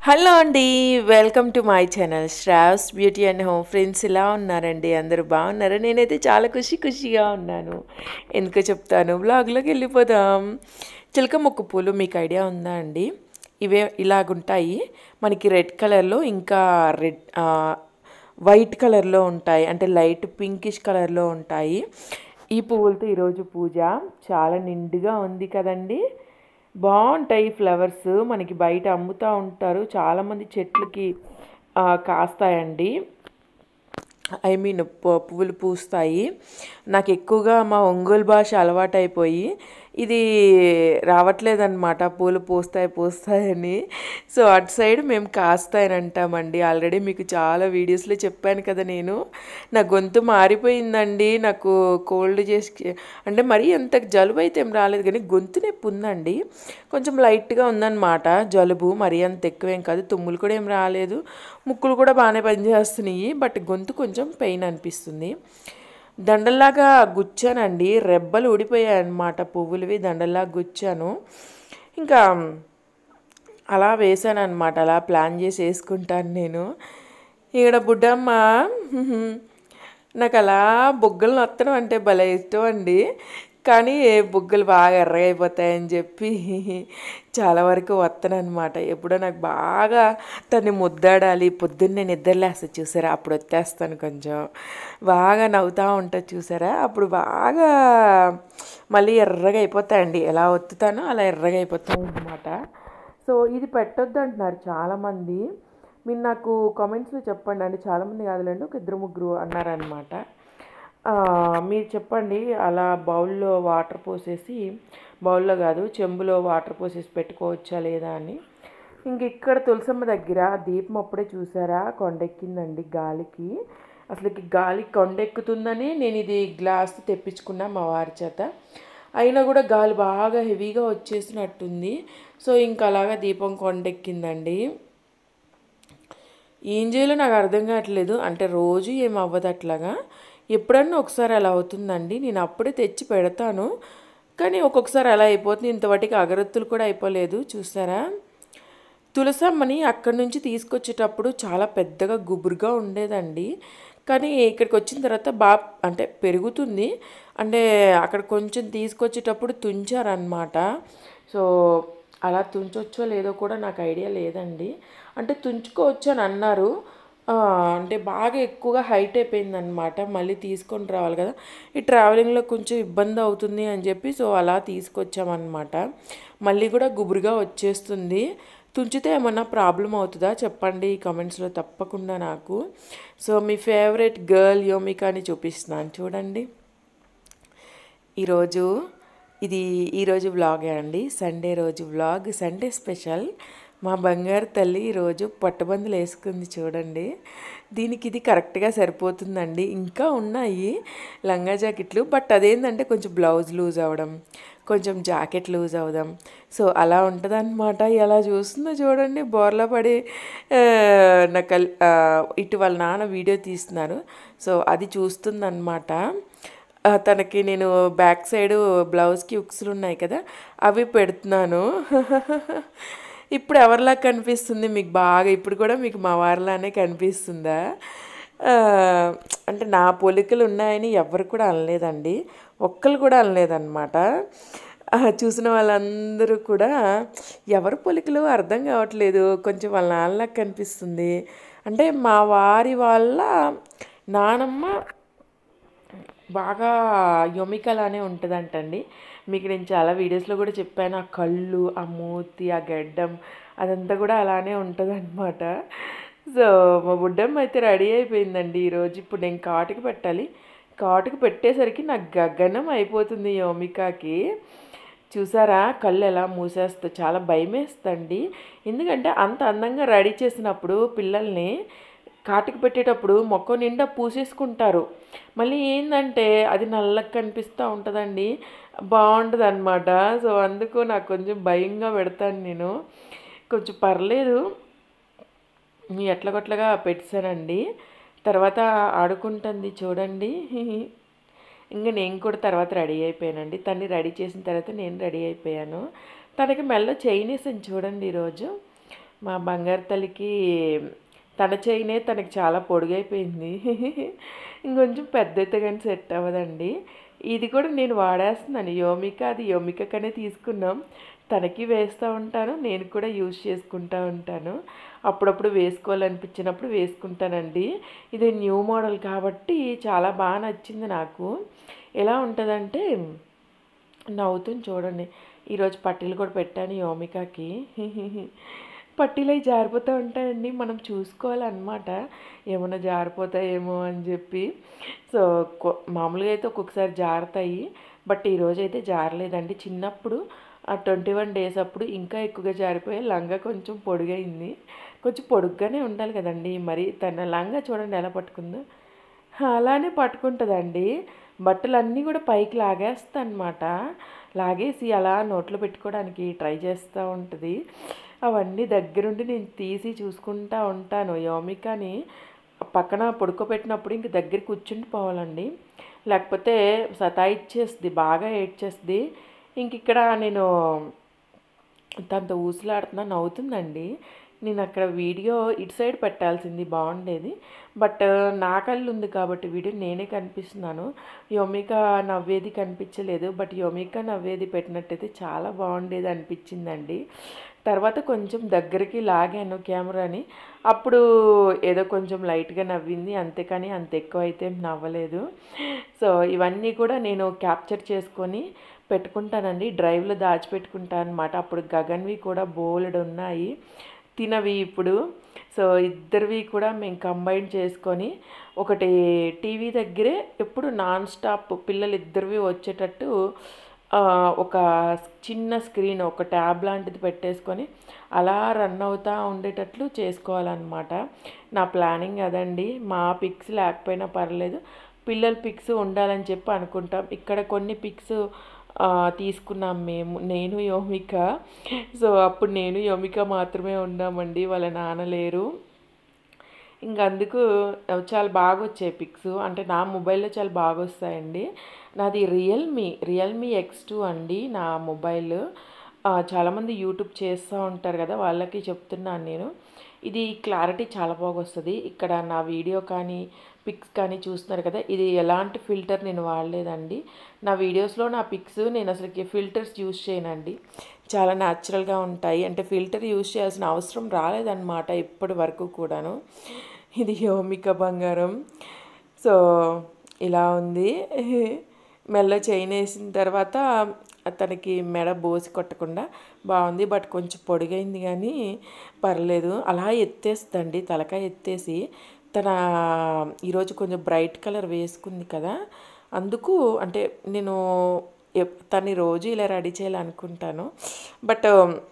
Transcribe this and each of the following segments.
hello అండి welcome to my channel Sravs beauty and home friends ఇలా ఉన్నారండి అందరూ బాగున్నారు నేనైతే చాలా ఖుషి ఖుషిగా ఉన్నాను ఎందుకో చెప్తాను బ్లాగ్లోకి వెళ్ళిపోదాం చిలక మొక్క పూలు మీకు ఐడియా ఉందా అండి ఇవే ఇలాగుంటాయి మనకి రెడ్ కలర్లో ఇంకా రెడ్ వైట్ కలర్లో ఉంటాయి అంటే లైట్ పింకిష్ కలర్లో ఉంటాయి ఈ పువ్వులతో ఈరోజు పూజ చాలా నిండుగా ఉంది కదండి బాగుంటాయి ఫ్లవర్స్ మనకి బయట అమ్ముతూ ఉంటారు చాలామంది చెట్లకి ఆ, కాస్తాయండి ఐ మీన్ పువ్వులు పూస్తాయి నాకు ఎక్కువగా మా ఒంగోలు భాష అలవాటైపోయి ఇది రావట్లేదన్నమాట పూలు పూస్తాయి పూస్తాయని సో అటు సైడ్ మేము కాస్తాయని అంటామండి ఆల్రెడీ మీకు చాలా వీడియోస్లో చెప్పాను కదా నేను నా గొంతు మారిపోయిందండి నాకు కోల్డ్ చేసి అంటే మరీ అంత జలుబు అయితే ఏం రాలేదు కానీ గొంతు నొప్పి ఉందండి కొంచెం లైట్గా ఉందన్నమాట జలుబు మరీ అంత ఎక్కువేం కాదు తుమ్ములు కూడా ఏం రాలేదు ముక్కులు కూడా బాగానే పనిచేస్తున్నాయి బట్ గొంతు కొంచెం పెయిన్ అనిపిస్తుంది దండల్లాగా గుచ్చానండి రెబ్బలు ఊడిపోయాయి అన్నమాట పువ్వులవి దండల్లాగా గుచ్చాను ఇంకా అలా వేసాను అనమాట అలా ప్లాన్ చేసి వేసుకుంటాను నేను ఇక్కడ బుడ్డమ్మ నాకు అలా బుగ్గలు నొత్తడం అంటే భలే ఇష్టం అండి కానీ బుగ్గలు బాగా ఎర్రగా అయిపోతాయని చెప్పి చాలా వరకు వస్తాను అనమాట ఎప్పుడో నాకు బాగా తన్ని ముద్దాడాలి పొద్దున్నే నిద్రలేస్తా చూసారా అప్పుడు వచ్చేస్తాను కొంచెం బాగా నవ్వుతూ ఉంటుంది చూసారా అప్పుడు బాగా మళ్ళీ ఎర్రగా అయిపోతాయండి ఎలా ఒత్తుతానో అలా ఎర్రగా అయిపోతాను అనమాట సో ఇది పెట్టొద్దు అంటున్నారు చాలామంది మీరు నాకు కామెంట్స్లో చెప్పండి అండి చాలామంది కాదులేండి ఒక ఇద్దరు ముగ్గురు అన్నారనమాట ఆ, మీరు చెప్పండి అలా బౌల్లో వాటర్ పోసేసి బౌల్లో కాదు చెంబులో వాటర్ పోసేసి పెట్టుకోవచ్చా లేదా అని ఇంక ఇక్కడ తులసమ్మ దగ్గర దీపం అప్పుడే చూసారా కొండెక్కిందండి గాలికి అసలుకి గాలి కొండెక్కుతుందని నేను ఇది గ్లాస్ తెప్పించుకున్నా మా వారి చేత అయినా కూడా గాలి బాగా హెవీగా వచ్చేసినట్టుంది సో ఇంకా అలాగా దీపం కొండెక్కిందండి ఏం చేయాలో నాకు అర్థం కావట్లేదు అంటే రోజు ఏం అవ్వదు అట్లాగా ఎప్పుడన్నా ఒకసారి అలా అవుతుందండి నేను అప్పుడే తెచ్చి పెడతాను కానీ ఒక్కొక్కసారి అలా అయిపోతుంది ఇంతవాటికి అగరత్తులు కూడా అయిపోలేదు చూసారా తులసమ్మని అక్కడి నుంచి తీసుకొచ్చేటప్పుడు చాలా పెద్దగా గుబురుగా ఉండేదండి కానీ ఇక్కడికి వచ్చిన తర్వాత బాగా అంటే పెరుగుతుంది అంటే అక్కడ కొంచెం తీసుకొచ్చేటప్పుడు తుంచారనమాట సో అలా తుంచొచ్చో లేదో కూడా నాకు ఐడియా లేదండి అంటే తుంచుకోవచ్చు అని అన్నారు ఆ, అంటే బాగా ఎక్కువగా హైట్ అయిపోయిందనమాట మళ్ళీ తీసుకొని రావాలి కదా ఈ ట్రావెలింగ్లో కొంచెం ఇబ్బంది అవుతుంది అని చెప్పి సో అలా తీసుకొచ్చామన్నమాట మళ్ళీ కూడా గుబురుగా వచ్చేస్తుంది తుంచితే ఏమన్నా ప్రాబ్లం అవుతుందా చెప్పండి ఈ కామెంట్స్లో తప్పకుండా నాకు సో మీ ఫేవరెట్ గర్ల్ యోమికాని చూపిస్తున్నాను చూడండి ఈరోజు ఇది ఈరోజు వ్లాగే అండి సండే రోజు వ్లాగ్ సండే స్పెషల్ మా బంగారు తల్లి ఈరోజు పట్టుబందులు వేసుకుంది చూడండి దీనికి ఇది కరెక్ట్గా సరిపోతుందండి ఇంకా ఉన్నాయి లంగా జాకెట్లు బట్ అదేంటంటే కొంచెం బ్లౌజ్ లూజ్ అవ్వడం కొంచెం జాకెట్ లూజ్ అవడం సో అలా ఉంటుంది అనమాట ఎలా చూస్తుందో చూడండి బోర్లా పడి ఆ, నాకు అల్- ఆ, ఇటు వాళ్ళ నాన్న వీడియో తీస్తున్నారు సో అది చూస్తుందన్నమాట ఆ, తనకి నేను బ్యాక్ సైడ్ బ్లౌజ్కి ఉక్సులు ఉన్నాయి కదా అవి పెడుతున్నాను ఇప్పుడు ఎవరిలా కనిపిస్తుంది మీకు బాగా ఇప్పుడు కూడా మీకు మా వారిలానే కనిపిస్తుందా ఆ, అంటే నా పోలికలు ఉన్నాయని ఎవరు కూడా అనలేదండి ఒక్కరు కూడా అనలేదన్నమాట ఆ, చూసిన వాళ్ళందరూ కూడా ఎవరి పొలికలు అర్థం కావట్లేదు కొంచెం వాళ్ళ నాన్నలా కనిపిస్తుంది అంటే మా వారి వాళ్ళ నానమ్మ బాగా యొమికలానే ఉంటుందంటండి మీకు నేను చాలా వీడియోస్లో కూడా చెప్పాను ఆ కళ్ళు ఆ మూతి ఆ గడ్డం అదంతా కూడా అలానే ఉంటుందన్నమాట సో మా బుడ్డమ్మ అయితే రెడీ అయిపోయిందండి ఈరోజు ఇప్పుడు నేను కాటుకు పెట్టాలి కాటుకు పెట్టేసరికి నాకు గగనం అయిపోతుంది యోమికాకి చూసారా కళ్ళు ఎలా మూసేస్తా చాలా భయమేస్తండి ఎందుకంటే అంత అందంగా రెడీ చేసినప్పుడు పిల్లల్ని కాటుకు పెట్టేటప్పుడు మొక్క నిండా పూసేసుకుంటారు మళ్ళీ ఏంటంటే అది నల్లగా కనిపిస్తూ ఉంటుందండి బాగుంటుంది అనమాట సో అందుకు నాకు కొంచెం భయంగా పెడతాను నేను కొంచెం పర్లేదు ఎట్ల కొట్లగా పెట్టానండి తర్వాత ఆడుకుంటుంది చూడండి ఇంకా నేను కూడా తర్వాత రెడీ అయిపోయానండి తన్ని రెడీ చేసిన తర్వాత నేను రెడీ అయిపోయాను తనకి మెల్ల చైనీస్ అని చూడండి ఈరోజు మా బంగారు తల్లికి తన చైనే తనకి చాలా పొడుగైపోయింది ఇంకొంచెం పెద్ద అయితే కానీ సెట్ అవ్వదండి ఇది కూడా నేను వాడేస్తున్నాను యోమిక అది యోమికకనే తీసుకున్నాం తనకి వేస్తూ ఉంటాను నేను కూడా యూజ్ చేసుకుంటూ ఉంటాను అప్పుడప్పుడు వేసుకోవాలనిపించినప్పుడు వేసుకుంటానండి ఇది న్యూ మోడల్ కాబట్టి చాలా బాగా నచ్చింది నాకు ఎలా ఉంటుందంటే నవ్వుతుంది చూడండి ఈరోజు పట్టీలు కూడా పెట్టాను యోమికాకి పట్టీలు అవి జారిపోతూ ఉంటాయండి మనం చూసుకోవాలన్నమాట ఏమైనా జారిపోతాయేమో అని చెప్పి సో కొ- మామూలుగా అయితే ఒక్కొక్కసారి జారుతాయి బట్ ఈరోజు అయితే జారలేదండి చిన్నప్పుడు ఆ ట్వంటీ వన్ డేస్ అప్పుడు ఇంకా ఎక్కువగా జారిపోయి లంగా కొంచెం పొడుగైంది కొంచెం పొడుగ్గానే ఉండాలి కదండి మరి తన లంగా చూడండి ఎలా పట్టుకుందో అలానే పట్టుకుంటుందండి బట్టలు అన్నీ కూడా పైకి లాగేస్తా అనమాట లాగేసి అలా నోట్లో పెట్టుకోవడానికి ట్రై చేస్తూ ఉంటుంది అవన్నీ దగ్గరుండి నేను తీసి చూసుకుంటా ఉంటాను యోమికని పక్కన పడుకోబెట్టినప్పుడు ఇంక దగ్గర కూర్చుండి పోవాలండి లేకపోతే సతాయిచ్చేస్తుంది బాగా ఏడ్చేస్తుంది ఇంక ఇక్కడ నేను తనతో ఊసులాడుతున్నా నవ్వుతుందండి నేను అక్కడ వీడియో ఇటు సైడ్ పెట్టాల్సింది బాగుండేది బట్ నా కళ్ళు ఉంది కాబట్టి వీడియో నేనే కనిపిస్తున్నాను యోమిక నవ్వేది కనిపించలేదు బట్ యోమిక నవ్వేది పెట్టినట్టయితే చాలా బాగుండేది అనిపించిందండి తర్వాత కొంచెం దగ్గరికి లాగాను కెమెరాని అప్పుడు ఏదో కొంచెం లైట్గా నవ్వింది అంతేకాని అంత ఎక్కువ అయితే నవ్వలేదు సో ఇవన్నీ కూడా నేను క్యాప్చర్ చేసుకొని పెట్టుకుంటానండి డ్రైవ్లో దాచిపెట్టుకుంటాను అనమాట అప్పుడు గగన్వి కూడా బోలెడు ఉన్నాయి తినవి ఇప్పుడు సో ఇద్దరివి కూడా మేము కంబైన్ చేసుకొని ఒకటి టీవీ దగ్గరే ఎప్పుడు నాన్ స్టాప్ పిల్లలు ఇద్దరివి వచ్చేటట్టు ఆ, ఒక చిన్న స్క్రీన్ ఒక ట్యాబ్ లాంటిది పెట్టేసుకొని అలా రన్ అవుతూ ఉండేటట్లు చేసుకోవాలన్నమాట నా ప్లానింగ్ అదండి మా పిక్స్ లేకపోయినా పర్లేదు పిల్లల పిక్స్ ఉండాలని చెప్పి అనుకుంటాం ఇక్కడ కొన్ని పిక్స్ తీసుకున్నాం మేము నేను యోమిక సో అప్పుడు నేను యోమిక మాత్రమే ఉన్నామండి వాళ్ళ నాన్న లేరు ఇంక అందుకు అవి చాలా బాగా వచ్చాయి పిక్స్ అంటే నా మొబైల్లో చాలా బాగా వస్తాయండి నాది రియల్మీ రియల్మీ ఎక్స్ టూ అండి నా మొబైల్ ఆ, చాలామంది యూట్యూబ్ చేస్తూ ఉంటారు కదా వాళ్ళకి చెప్తున్నాను నేను ఇది క్లారిటీ చాలా బాగా వస్తుంది ఇక్కడ నా వీడియో కానీ పిక్స్ కానీ చూస్తున్నారు కదా ఇది ఎలాంటి ఫిల్టర్ నేను వాడలేదండి నా వీడియోస్లో నా పిక్స్ నేను అసలుకి ఫిల్టర్స్ యూస్ చేయనండి చాలా న్యాచురల్గా ఉంటాయి అంటే ఫిల్టర్ యూస్ చేయాల్సిన అవసరం రాలేదన్నమాట ఇప్పటి వరకు కూడాను ఇది యోమిక బంగారం సో ఇలా ఉంది మెల్ల చైన్ వేసిన తర్వాత తనకి మెడ బోసి కొట్టకుండా బాగుంది బట్ కొంచెం పొడిగైంది కానీ పర్లేదు అలా ఎత్తేస్తుందండి తలకాయ ఎత్తేసి తన ఈరోజు కొంచెం బ్రైట్ కలర్ వేసుకుంది కదా అందుకు అంటే నేను ఎప్- తన్ని రోజు ఇలా రెడీ చేయాలనుకుంటాను బట్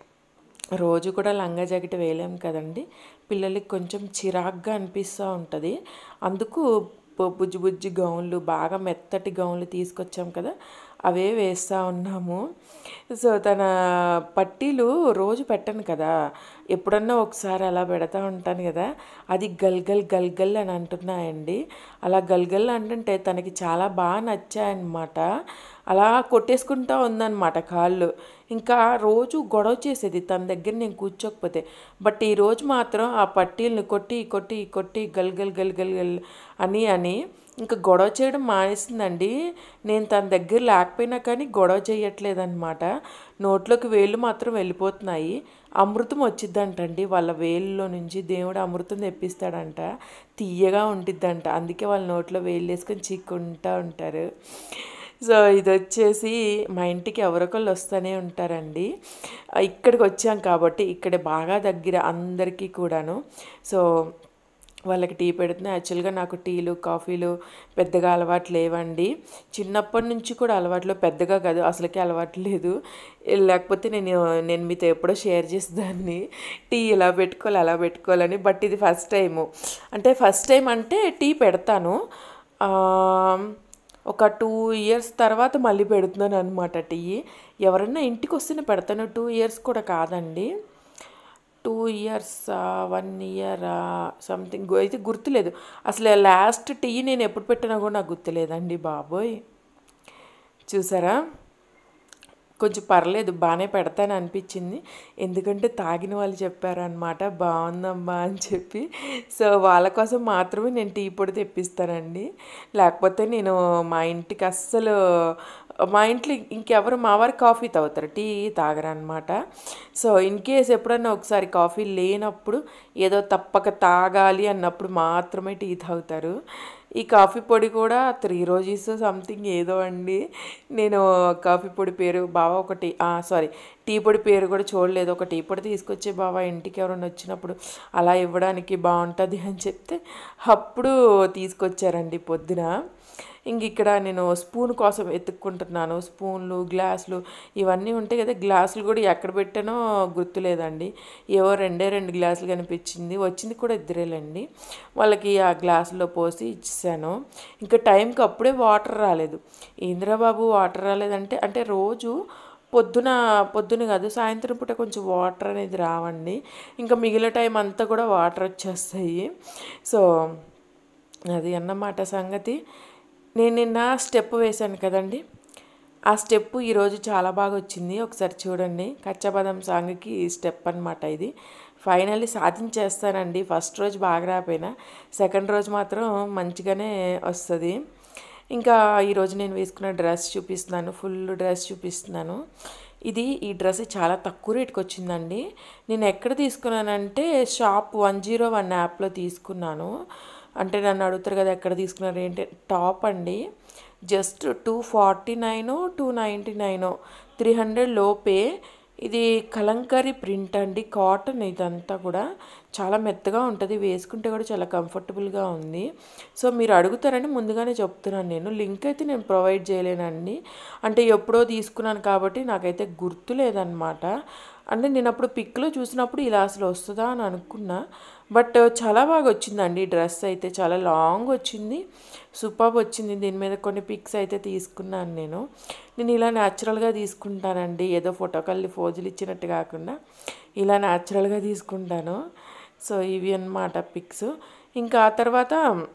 రోజు కూడా లంగా జాకెట్ వేయలేం కదండి పిల్లలకి కొంచెం చిరాగ్గా అనిపిస్తూ ఉంటుంది అందుకు బు- బుజ్జి బుజ్జి గౌన్లు బాగా మెత్తటి గౌన్లు తీసుకొచ్చాం కదా అవే వేస్తూ ఉన్నాము సో తన పట్టీలు రోజు పెట్టను కదా ఎప్పుడన్నా ఒకసారి అలా పెడతా ఉంటాను కదా అది గల్గల్ గల్గల్ అని అంటున్నాయండి అలా గల్గల్ అంటుంటే తనకి చాలా బాగా నచ్చాయన్నమాట అలా కొట్టేసుకుంటా ఉందన్నమాట కాళ్ళు ఇంకా రోజు గొడవ చేసేది తన దగ్గర నేను కూర్చోకపోతే బట్ ఈ రోజు మాత్రం ఆ పట్టీల్ని కొట్టి కొట్టి కొట్టి గల్ గల్ గల్ గల్ గల్ అని అని ఇంకా గొడవ చేయడం మానేసిందండి నేను తన దగ్గర లేకపోయినా కానీ గొడవ చేయట్లేదన్నమాట నోట్లోకి వేళ్ళు మాత్రం వెళ్ళిపోతున్నాయి అమృతం వచ్చిద్దంటండి వాళ్ళ వేళ్ళలో నుంచి దేవుడు అమృతం తెప్పిస్తాడంట తీయగా ఉండిద్దంట అందుకే వాళ్ళ నోట్లో వేళ్ళు వేసుకొని చీక్కుంటూ ఉంటారు సో ఇది వచ్చేసి మా ఇంటికి ఎవరొకళ్ళు వస్తూనే ఉంటారండి ఆ, ఇక్కడికి వచ్చాం కాబట్టి ఇక్కడ బాగా దగ్గర అందరికీ కూడాను సో వాళ్ళకి టీ పెడుతున్నా యాక్చువల్గా నాకు టీలు కాఫీలు పెద్దగా అలవాటు లేవండి చిన్నప్పటి నుంచి కూడా అలవాట్లు పెద్దగా కాదు అసలుకే అలవాటు లేదు లేకపోతే నేను నేను మీతో ఎప్పుడో షేర్ చేసేదాన్ని టీ ఇలా పెట్టుకోవాలి అలా పెట్టుకోవాలని బట్ ఇది ఫస్ట్ టైము అంటే ఫస్ట్ టైం అంటే టీ పెడతాను ఆ, ఒక టూ ఇయర్స్ తర్వాత మళ్ళీ పెడుతున్నాను అనమాట టీ ఎవరన్నా ఇంటికి వస్తేనే పెడతాను టూ ఇయర్స్ కూడా కాదండి two years one year something అయితే గుర్తులేదు అసలు లాస్ట్ టీ నేను ఎప్పుడు పెట్టినా కూడా నాకు గుర్తులేదండి బాబోయ్ చూసారా కొంచెం పర్లేదు బాగానే పెడతాను అనిపించింది ఎందుకంటే తాగిన వాళ్ళు చెప్పారనమాట బాగుందమ్మా అని చెప్పి సో వాళ్ళ కోసం మాత్రమే నేను టీ పొడి తెప్పిస్తానండి లేకపోతే నేను మా ఇంటికి అస్సలు మా ఇంట్లో ఇంకెవరు మా వారు కాఫీ తాగుతారు టీ తాగరనమాట సో ఇన్ కేస్ ఎప్పుడన్నా ఒకసారి కాఫీ లేనప్పుడు ఏదో తప్పక తాగాలి అన్నప్పుడు మాత్రమే టీ తాగుతారు ఈ కాఫీ పొడి కూడా త్రీ రోజెస్ సంథింగ్ ఏదో అండి నేను కాఫీ పొడి పేరు బావ ఒకటి సారీ టీ పొడి పేరు కూడా చూడలేదు ఒక టీ పొడి తీసుకొచ్చే బావ ఇంటికి ఎవరైనా వచ్చినప్పుడు అలా ఇవ్వడానికి బాగుంటుంది అని చెప్తే అప్పుడు తీసుకొచ్చారండి పొద్దున ఇంక ఇక్కడ నేను స్పూన్ కోసం వెతుక్కుంటున్నాను స్పూన్లు గ్లాసులు ఇవన్నీ ఉంటాయి కదా గ్లాసులు కూడా ఎక్కడ పెట్టానో గుర్తులేదండి ఏవో రెండే రెండు గ్లాసులు కనిపించింది వచ్చింది కూడా ఇద్దరేలండి వాళ్ళకి ఆ గ్లాసులో పోసి ఇచ్చేసాను ఇంకా టైంకి అప్పుడే వాటర్ రాలేదు ఇంద్రబాబు వాటర్ రాలేదంటే అంటే రోజు పొద్దున పొద్దున కాదు సాయంత్రం పూట కొంచెం వాటర్ అనేది రావండి ఇంకా మిగిలిన టైం అంతా కూడా వాటర్ వచ్చేస్తాయి సో అది అన్నమాట సంగతి నేను నిన్న స్టెప్ వేశాను కదండి ఆ స్టెప్ ఈరోజు చాలా బాగా వచ్చింది ఒకసారి చూడండి కచ్చబదం సాంగ్కి ఈ స్టెప్ అనమాట ఇది ఫైనల్లీ సాధించేస్తానండి ఫస్ట్ రోజు బాగా రాపోయినా సెకండ్ రోజు మాత్రం మంచిగానే వస్తుంది ఇంకా ఈరోజు నేను వేసుకున్న డ్రెస్ చూపిస్తున్నాను ఫుల్ డ్రెస్ చూపిస్తున్నాను ఇది ఈ డ్రెస్ చాలా తక్కువ రేట్కి వచ్చిందండి నేను ఎక్కడ తీసుకున్నానంటే షాప్ వన్ జీరో వన్ యాప్లో తీసుకున్నాను అంటే నన్ను అడుగుతారు కదా ఎక్కడ తీసుకున్నారు ఏంటి టాప్ అండి just two forty nine two ninety nine three hundred లోపే ఇది కలంకారీ ప్రింట్ అండి కాటన్ ఇదంతా కూడా చాలా మెత్తగా ఉంటుంది వేసుకుంటే కూడా చాలా కంఫర్టబుల్గా ఉంది సో మీరు అడుగుతారని ముందుగానే చెప్తున్నాను నేను లింక్ అయితే నేను ప్రొవైడ్ చేయలేనండి అంటే ఎప్పుడో తీసుకున్నాను కాబట్టి నాకైతే గుర్తు లేదనమాట అంటే నేను అప్పుడు పిక్లో చూసినప్పుడు ఇలా అసలు వస్తుందా అని అనుకున్నా బట్ చాలా బాగా వచ్చిందండి డ్రెస్ అయితే చాలా లాంగ్ వచ్చింది సూపర్ వచ్చింది దీని మీద కొన్ని పిక్స్ అయితే తీసుకున్నాను నేను నేను ఇలా న్యాచురల్గా తీసుకుంటానండి ఏదో ఫోటో కల్లి ఫోజులు ఇచ్చినట్టు కాకుండా ఇలా న్యాచురల్గా తీసుకుంటాను సో ఇవి అన్నమాట పిక్స్ ఇంకా ఆ తర్వాత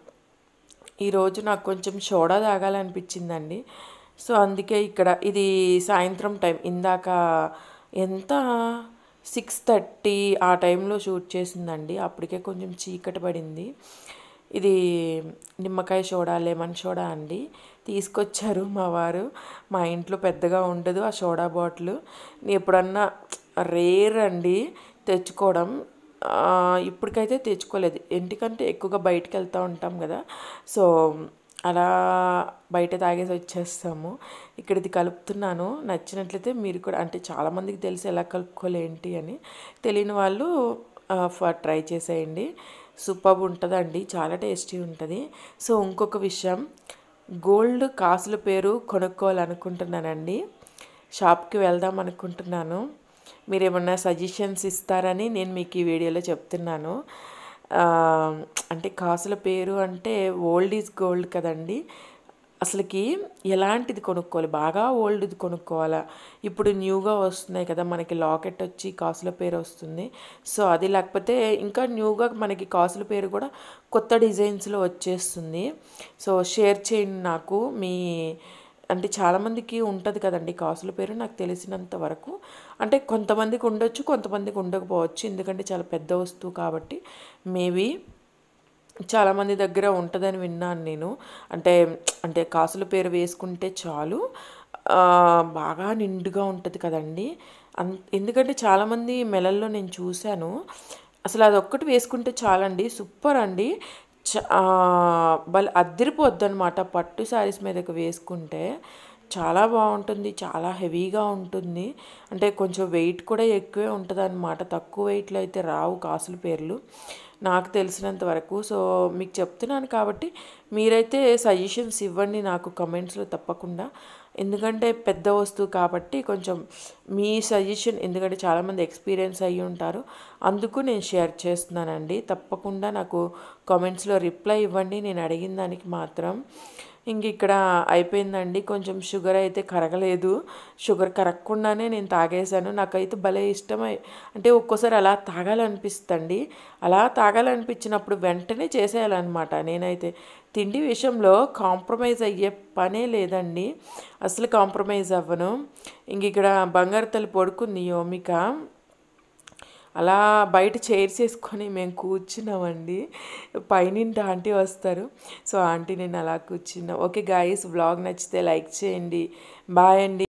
ఈరోజు నాకు కొంచెం సోడా తాగాలనిపించిందండి సో అందుకే ఇక్కడ ఇది సాయంత్రం టైం ఇందాక ఎంత సిక్స్ థర్టీ ఆ టైంలో షూట్ చేసిందండి అప్పటికే కొంచెం చీకటి పడింది ఇది నిమ్మకాయ సోడా లెమన్ సోడా అండి తీసుకొచ్చారు మా వారు మా ఇంట్లో పెద్దగా ఉండదు ఆ సోడా బాటిల్ ఎప్పుడన్నా రేర్ అండి తెచ్చుకోవడం ఇప్పటికైతే తెచ్చుకోలేదు ఎందుకంటే ఎక్కువగా బయటకు వెళ్తూ ఉంటాం కదా సో అలా బయట తాగేసి వచ్చేస్తాము ఇక్కడ ఇది కలుపుతున్నాను నచ్చినట్లయితే మీరు కూడా అంటే చాలామందికి తెలిసి ఎలా కలుపుకోవాలి ఏంటి అని తెలియని వాళ్ళు ట్రై చేసేయండి సూపర్ ఉంటుందండి చాలా టేస్టీ ఉంటుంది సో ఇంకొక విషయం గోల్డ్ కాసుల పేరు కొనుక్కోవాలనుకుంటున్నానండి షాప్కి వెళ్దాం అనుకుంటున్నాను మీరు ఏమన్నా సజెషన్స్ ఇస్తారని నేను మీకు ఈ వీడియోలో చెప్తున్నాను అంటే కాసుల పేరు అంటే ఓల్డ్ ఈజ్ గోల్డ్ కదండి అసలుకి ఎలాంటిది కొనుక్కోవాలి బాగా ఓల్డ్ది కొనుక్కోవాలా ఇప్పుడు న్యూగా వస్తున్నాయి కదా మనకి లాకెట్ వచ్చి కాసుల పేరు వస్తుంది సో అది లేకపోతే ఇంకా న్యూగా మనకి కాసుల పేరు కూడా కొత్త డిజైన్స్లో వచ్చేస్తుంది సో షేర్ చేయండి నాకు మీ అంటే చాలామందికి ఉంటుంది కదండి కాసుల పేరు నాకు తెలిసినంత వరకు అంటే కొంతమందికి ఉండొచ్చు కొంతమందికి ఉండకపోవచ్చు ఎందుకంటే చాలా పెద్ద వస్తువు కాబట్టి మేబీ చాలామంది దగ్గర ఉంటుందని విన్నాను నేను అంటే అంటే కాసుల పేరు వేసుకుంటే చాలు బాగా నిండుగా ఉంటుంది కదండి అన్ ఎందుకంటే చాలామంది మెలల్లో నేను చూశాను అసలు అది ఒక్కటి వేసుకుంటే చాలండి సూపర్ అండి భలే అద్దరిపోద్ది అనమాట పట్టు శారీస్ మీదకి వేసుకుంటే చాలా బాగుంటుంది చాలా హెవీగా ఉంటుంది అంటే కొంచెం వెయిట్ కూడా ఎక్కువే ఉంటుంది అనమాట తక్కువ వెయిట్లో అయితే రావు కాసుల పేర్లు నాకు తెలిసినంత వరకు సో మీకు చెప్తున్నాను కాబట్టి మీరైతే సజెషన్స్ ఇవ్వండి నాకు కమెంట్స్లో తప్పకుండా ఎందుకంటే పెద్ద వస్తువు కాబట్టి కొంచెం మీ సజెషన్ ఎందుకంటే చాలామంది ఎక్స్పీరియన్స్ అయ్యి ఉంటారు అందుకు నేను షేర్ చేస్తున్నానండి తప్పకుండా నాకు కామెంట్స్లో రిప్లై ఇవ్వండి నేను అడిగిన దానికి మాత్రం ఇంక ఇక్కడ అయిపోయిందండి కొంచెం షుగర్ అయితే కరగలేదు షుగర్ కరగకుండానే నేను తాగేశాను నాకైతే భలే ఇష్టమై అంటే ఒక్కోసారి అలా తాగాలనిపిస్తుంది అలా తాగాలనిపించినప్పుడు వెంటనే చేసేయాలన్నమాట నేనైతే తిండి విషయంలో కాంప్రమైజ్ అయ్యే పనే లేదండి అసలు కాంప్రమైజ్ అవ్వను ఇంక ఇక్కడ బంగారు తల్లి పడుకుంది యోమిక అలా బయట చైర్స్ వేసుకొని మేము కూర్చున్నామండి పైనింటి ఆంటీ వస్తారు సో ఆంటీ నేను అలా కూర్చున్నా ఓకే గాయస్ బ్లాగ్ నచ్చితే లైక్ చేయండి బాయ్ అండి